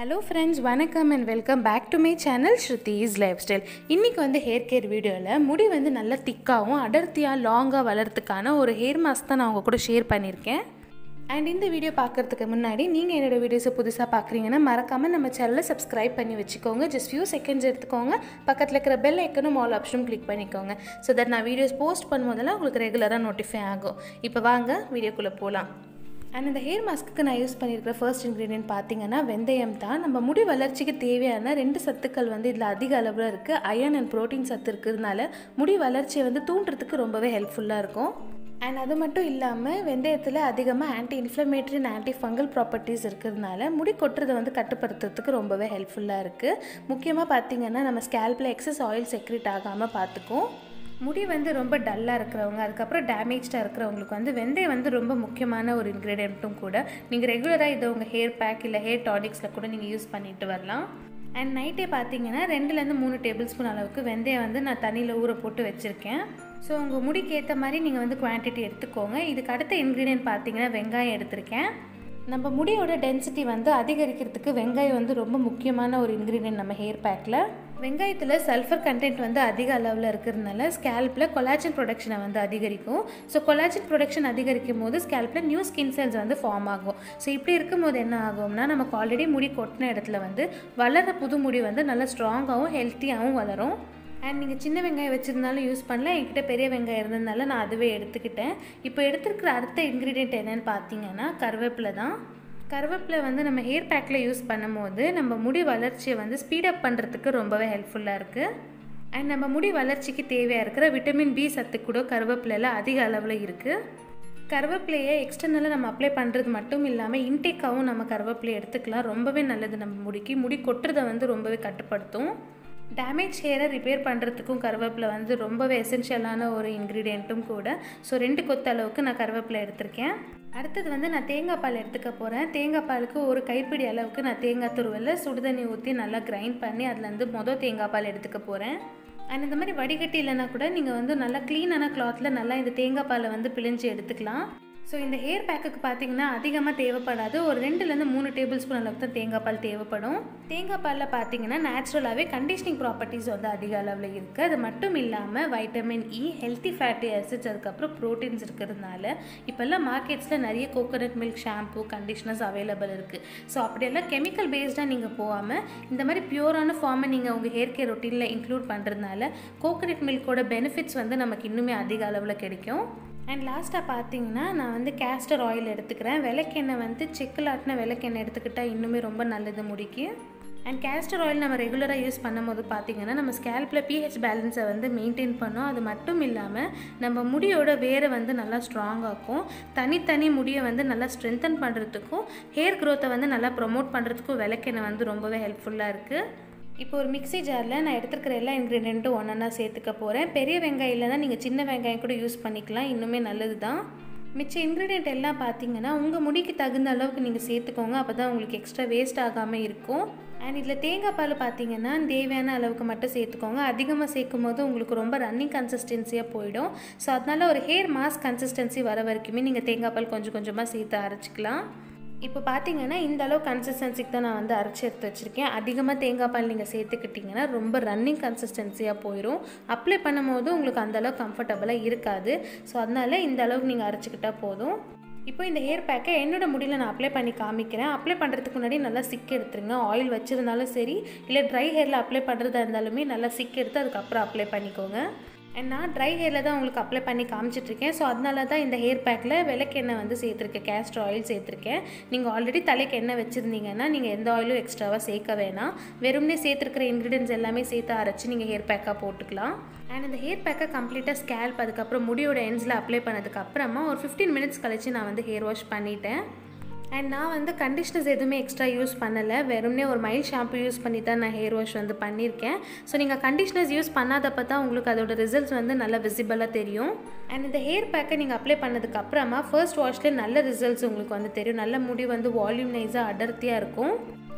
hello friends வணக்கம் and welcome back to my channel Shruti's lifestyle இன்றைக்கி வந்து hair care வீடியோவில் முடி வந்து நல்லா திக்காகவும் அடர்த்தியாக லாங்காக வளர்கிறதுக்கான ஒரு ஹேர் மாஸ்க் தான் நான் உங்கள் கூட ஷேர் பண்ணியிருக்கேன் அண்ட் இந்த வீடியோ பார்க்குறதுக்கு முன்னாடி நீங்கள் என்னோட வீடியோஸை புதுசாக பார்க்குறீங்கன்னா மறக்காமல் நம்ம சேனலை சப்ஸ்கிரைப் பண்ணி வச்சுக்கோங்க ஜஸ்ட் ஃபியூ செகண்ட்ஸ் எடுத்துக்கோங்க பக்கத்தில் இருக்கிற பெல் ஐக்கனும் ஆல் ஆப்ஷனும் கிளிக் பண்ணிக்கோங்க ஸோ தட் நான் வீடியோஸ் போஸ்ட் பண்ணும்போதெல்லாம் உங்களுக்கு ரெகுலராக நோட்டிஃபை ஆகும் இப்போ வாங்க வீடியோக்குள்ளே போகலாம் அண்ட் இந்த ஹேர் மாஸ்க்கு நான் யூஸ் பண்ணியிருக்கிற ஃபர்ஸ்ட் இன்க்ரீடியன்ட் பார்த்தீங்கன்னா வெந்தயம் தான் நம்ம முடி வளர்ச்சிக்கு தேவையான ரெண்டு சத்துக்கள் வந்து இதில் அதிக அளவில் இருக்குது அயன் அண்ட் ப்ரோட்டீன் சத்து இருக்கிறதுனால முடி வளர்ச்சியை வந்து தூண்டுறதுக்கு ரொம்பவே ஹெல்ப்ஃபுல்லாக இருக்கும் அண்ட் அது மட்டும் இல்லாமல் வெந்தயத்தில் அதிகமாக anti inflammatory and anti fungal properties இருக்கிறதுனால முடி கொட்டுறதை வந்து கட்டுப்படுத்துறதுக்கு ரொம்பவே ஹெல்ப்ஃபுல்லாக இருக்குது முக்கியமாக பார்த்தீங்கன்னா நம்ம ஸ்கேல்பில் எக்ஸஸ் ஆயில் செக்ரேட் ஆகாமல் பார்த்துக்கும் முடி வந்து ரொம்ப டல்லாக இருக்கிறவங்க அதுக்கப்புறம் டேமேஜ்டாக இருக்கிறவங்களுக்கு வந்து வெந்தயம் வந்து ரொம்ப முக்கியமான ஒரு இன்க்ரீடியண்ட்டும் கூட நீங்கள் ரெகுலராக இதை உங்கள் ஹேர் பேக் இல்லை ஹேர் டானிக்ஸில் கூட நீங்கள் யூஸ் பண்ணிட்டு வரலாம் அண்ட் நைட்டே பார்த்தீங்கன்னா ரெண்டுலேருந்து மூணு டேபிள் ஸ்பூன் அளவுக்கு வெந்தயம் வந்து நான் தண்ணியில் ஊற போட்டு வச்சுருக்கேன் ஸோ உங்கள் முடிக்கு ஏற்ற மாதிரி நீங்கள் வந்து குவான்டிட்டி எடுத்துக்கோங்க இதுக்கு அடுத்த இன்க்ரீடியன்ட் பார்த்தீங்கன்னா வெங்காயம் எடுத்திருக்கேன் நம்ம முடியோட டென்சிட்டி வந்து அதிகரிக்கிறதுக்கு வெங்காயம் வந்து ரொம்ப முக்கியமான ஒரு இன்க்ரீடியன்ட் நம்ம ஹேர் பேக்கில் வெங்காயத்தில் சல்ஃபர் கண்டென்ட் வந்து அதிக அளவில் இருக்கிறதுனால ஸ்கேல்பில் கொலாஜன் ப்ரொடக்ஷனை வந்து அதிகரிக்கும் ஸோ கொலாஜன் ப்ரொடக்ஷன் அதிகரிக்கும் போது ஸ்கேல்பில் நியூ ஸ்கின் செல்ஸ் வந்து ஃபார்ம் ஆகும் ஸோ இப்படி இருக்கும்போது என்ன ஆகும்னா நமக்கு ஆல்ரெடி முடி கொட்டின இடத்துல வந்து வளர்கிற புது முடி வந்து நல்லா ஸ்ட்ராங்காகவும் ஹெல்த்தியாகவும் வளரும் அண்ட் நீங்கள் சின்ன வெங்காயம் வச்சுருந்தாலும் யூஸ் பண்ணல என்கிட்ட பெரிய வெங்காயம் இருந்ததுனால நான் அதுவே எடுத்துக்கிட்டேன் இப்போ எடுத்துருக்கிற அடுத்த இன்க்ரீடியன்ட் என்னென்னு பார்த்தீங்கன்னா கருவேப்பிலை தான் கருவேப்பிலை வந்து நம்ம ஹேர் பேக்கில் யூஸ் பண்ணும்போது நம்ம முடி வளர்ச்சியை வந்து ஸ்பீடப் பண்ணுறதுக்கு ரொம்பவே ஹெல்ப்ஃபுல்லாக இருக்குது அண்ட் நம்ம முடி வளர்ச்சிக்கு தேவையாக இருக்கிற விட்டமின் பி சத்து கூட கருவேப்பிலையில் அதிக அளவில் இருக்குது கருவேப்பிலையை எக்ஸ்டர்னலாக நம்ம அப்ளை பண்ணுறது மட்டும் இல்லாமல் இன்டேக்காகவும் நம்ம கருவேப்பிலையை எடுத்துக்கலாம் ரொம்பவே நல்லது நம்ம முடிக்கு முடி கொட்டுறதை வந்து ரொம்பவே கட்டுப்படுத்தும் டேமேஜ் ஹேரை ரிப்பேர் பண்ணுறதுக்கும் கருவேப்பிலை வந்து ரொம்பவே எசென்ஷியலான ஒரு இன்க்ரீடியண்ட்டும் கூட ஸோ ரெண்டு கொத்த அளவுக்கு நான் கருவேப்பிலை எடுத்திருக்கேன் அடுத்தது வந்து நான் தேங்காய் பால் எடுத்துக்க போகிறேன் தேங்காய் பாலுக்கு ஒரு கைப்பிடி அளவுக்கு நான் தேங்காய் துருவலில் சுடுதண்ணி ஊற்றி நல்லா கிரைண்ட் பண்ணி அதுலேருந்து மொதல் தேங்காய் பால் எடுத்துக்க போகிறேன் அண்ட் இந்த மாதிரி வடிகட்டி இல்லைன்னா கூட நீங்கள் வந்து நல்லா க்ளீனான கிளாத்தில் நல்லா இந்த தேங்காய் பாலை வந்து பிழிஞ்சு எடுத்துக்கலாம் ஸோ இந்த ஹேர் பேக்குக்கு பார்த்தீங்கன்னா அதிகமாக தேவைப்படாது ஒரு ரெண்டுலேருந்து மூணு டேபிள் ஸ்பூன் அளவுக்கு தான் தேங்காய் பால் தேவைப்படும் தேங்காய் பாலில் பார்த்தீங்கன்னா நேச்சுரலாகவே கண்டிஷனிங் ப்ராப்பர்ட்டிஸ் வந்து அதிக அளவில் இருக்குது அது மட்டும் இல்லாமல் vitamin E healthy fatty acids அதுக்கப்புறம் ப்ரோட்டீன்ஸ் இருக்கிறதுனால இப்போல்லாம் மார்க்கெட்ஸில் நிறைய coconut milk shampoo conditioners available இருக்குது ஸோ அப்படியெல்லாம் கெமிக்கல் பேஸ்டாக நீங்கள் போகாமல் இந்த மாதிரி பியூரான ஃபார்மை நீங்கள் உங்கள் ஹேர் கேர் ரொட்டீனில் இன்க்ளூட் பண்ணுறதுனால கோகோனட் மில்கோட பெனிஃபிட்ஸ் வந்து நமக்கு இன்னுமே அதிக அளவில் கிடைக்கும் அண்ட் லாஸ்ட்டாக பார்த்தீங்கன்னா நான் வந்து கேஸ்டர் ஆயில் எடுத்துக்கிறேன் விளக்கெண்ணெய் வந்து செக்கில் ஆட்டின விளக்கெண்ணெய் எடுத்துக்கிட்டால் இன்னுமே ரொம்ப நல்லது முடிக்கு அண்ட் கேஸ்டர் ஆயில் நம்ம ரெகுலராக யூஸ் பண்ணும்போது பார்த்திங்கன்னா நம்ம ஸ்கேல்பில் பிஹெச் பேலன்ஸை வந்து மெயின்டைன் பண்ணோம் அது மட்டும் இல்லாமல் நம்ம முடியோட வேரை வந்து நல்லா ஸ்ட்ராங்காக்கும் தனித்தனி முடியை வந்து நல்லா ஸ்ட்ரென்தன் பண்ணுறதுக்கும் ஹேர் க்ரோத்தை வந்து நல்லா ப்ரொமோட் பண்ணுறதுக்கும் விளக்கெண்ணெய் வந்து ரொம்பவே ஹெல்ப்ஃபுல்லாக இருக்குது இப்போ ஒரு மிக்சி ஜாரில் நான் எடுத்துருக்கிற எல்லா இன்க்ரீடியண்ட்டும் ஒன்றா சேர்த்துக்க போகிறேன் பெரிய வெங்காயம் இல்லைனா நீங்கள் சின்ன வெங்காயம் கூட யூஸ் பண்ணிக்கலாம் இன்னுமே நல்லது தான் மிச்ச இன்க்ரீடியண்ட் எல்லாம் பார்த்தீங்கன்னா உங்கள் முடிக்கு தகுந்த அளவுக்கு நீங்கள் சேர்த்துக்கோங்க அப்போ தான் உங்களுக்கு எக்ஸ்ட்ரா வேஸ்ட் ஆகாமல் இருக்கும் அண்ட் இதில் தேங்காய் பால் பார்த்தீங்கன்னா தேவையான அளவுக்கு மட்டும் சேர்த்துக்கோங்க அதிகமாக சேர்க்கும் போது உங்களுக்கு ரொம்ப ரன்னிங் கன்சிஸ்டன்சியாக போயிடும் ஸோ அதனால் ஒரு ஹேர் மாஸ்க் கன்சிஸ்டன்சி வர வரைக்குமே நீங்கள் தேங்காய் பால் கொஞ்சம் கொஞ்சமாக சேர்த்து அரைச்சிக்கலாம் இப்போ பார்த்தீங்கன்னா இந்த அளவு கன்சிஸ்டன்சிக்கு தான் நான் வந்து அரைச்சி எடுத்து வச்சுருக்கேன் அதிகமாக தேங்காய் பால் நீங்கள் சேர்த்துக்கிட்டிங்கன்னா ரொம்ப ரன்னிங் கன்சிஸ்டன்சியாக போயிடும் அப்ளை பண்ணும்போது உங்களுக்கு அந்தளவு கம்ஃபர்டபுளாக இருக்காது ஸோ அதனால் இந்த அளவுக்கு நீங்கள் அரைச்சிக்கிட்டால் போதும் இப்போ இந்த ஹேர் பேக்கை என்னோட முடியில் நான் அப்ளை பண்ணி காமிக்கிறேன் அப்ளை பண்ணுறதுக்கு முன்னாடி நல்லா சிக் எடுத்துருங்க ஆயில் வச்சுருந்தாலும் சரி இல்லை ட்ரை ஹேரில் அப்ளை பண்ணுறதா இருந்தாலுமே நல்லா சிக் எடுத்து அதுக்கப்புறம் அப்ளை பண்ணிக்கோங்க அண்ட் நான் ட்ரை ஹேரில் தான் உங்களுக்கு அப்ளை பண்ணி காமிச்சிட்ருக்கேன் ஸோ அதனால தான் இந்த ஹேர் பேக்கில் விளக்கெண்ணெய் வந்து சேர்த்துருக்கேன் கேஸ்டர் ஆயில் சேர்த்துருக்கேன் நீங்கள் ஆல்ரெடி தலைக்கு எண்ணெய் வச்சுருந்தீங்கன்னா நீங்கள் எந்த ஆயிலும் எக்ஸ்ட்ராவாக சேர்க்க வேணாம் வெறும்னே சேர்த்துருக்கிற இன்க்ரீடியன்ஸ் எல்லாமே சேர்த்து அரைச்சி நீங்கள் ஹேர் பேக்காக போட்டுக்கலாம் அண்ட் இந்த ஹேர் பேக்கை கம்ப்ளீட்டாக ஸ்கேல்ப் அதுக்கப்புறம் முடியோட எண்ட்ஸில் அப்ளை பண்ணதுக்கப்புறமா ஒரு ஃபிஃப்டீன் மினிட்ஸ் கழித்து நான் வந்து ஹேர் வாஷ் பண்ணிட்டேன் அண்ட் நான் வந்து கண்டிஷ்னர்ஸ் எதுவுமே எக்ஸ்ட்ரா யூஸ் பண்ணலை வெறும்னே ஒரு மைல் ஷாம்பு யூஸ் பண்ணி தான் நான் ஹேர் வாஷ் வந்து பண்ணியிருக்கேன் ஸோ நீங்கள் கண்டிஷ்னர்ஸ் யூஸ் பண்ணாதப்போ தான் உங்களுக்கு அதோட ரிசல்ட்ஸ் வந்து நல்லா விசிபிளாக தெரியும் அண்ட் இந்த ஹேர் பேக்கை நீங்கள் அப்ளை பண்ணதுக்கு அப்புறமா ஃபர்ஸ்ட் வாஷ்லேயே நல்ல ரிசல்ட்ஸ் உங்களுக்கு வந்து தெரியும் நல்ல முடி வந்து வால்யூம்னைஸாக அடர்த்தியாக இருக்கும்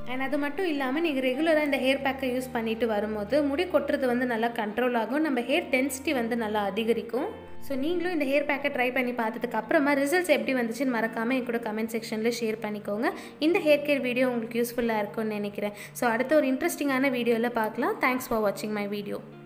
அண்ட் அது மட்டும் இல்லாமல் நீங்கள் ரெகுலராக இந்த ஹேர் பேக்கை யூஸ் பண்ணிட்டு வரும்போது முடி கொட்டுறது வந்து நல்லா கண்ட்ரோல் ஆகும் நம்ம ஹேர் டென்சிட்டி வந்து நல்லா அதிகரிக்கும் ஸோ நீங்களும் இந்த ஹேர் பேக்கை ட்ரை பண்ணி பார்த்ததுக்கு அப்புறமா ரிசல்ட்ஸ் எப்படி வந்துச்சுன்னு மறக்காமல் என் கூட கமெண்ட் செக்ஷனில் ஷேர் பண்ணிக்கோங்க இந்த ஹேர் கேர் வீடியோ உங்களுக்கு யூஸ்ஃபுல்லாக இருக்கும்னு நினைக்கிறேன் ஸோ அடுத்த ஒரு இன்ட்ரெஸ்டிங்கான வீடியோவில் பார்க்கலாம் தேங்க்ஸ் ஃபார் வாட்சிங் மை வீடியோ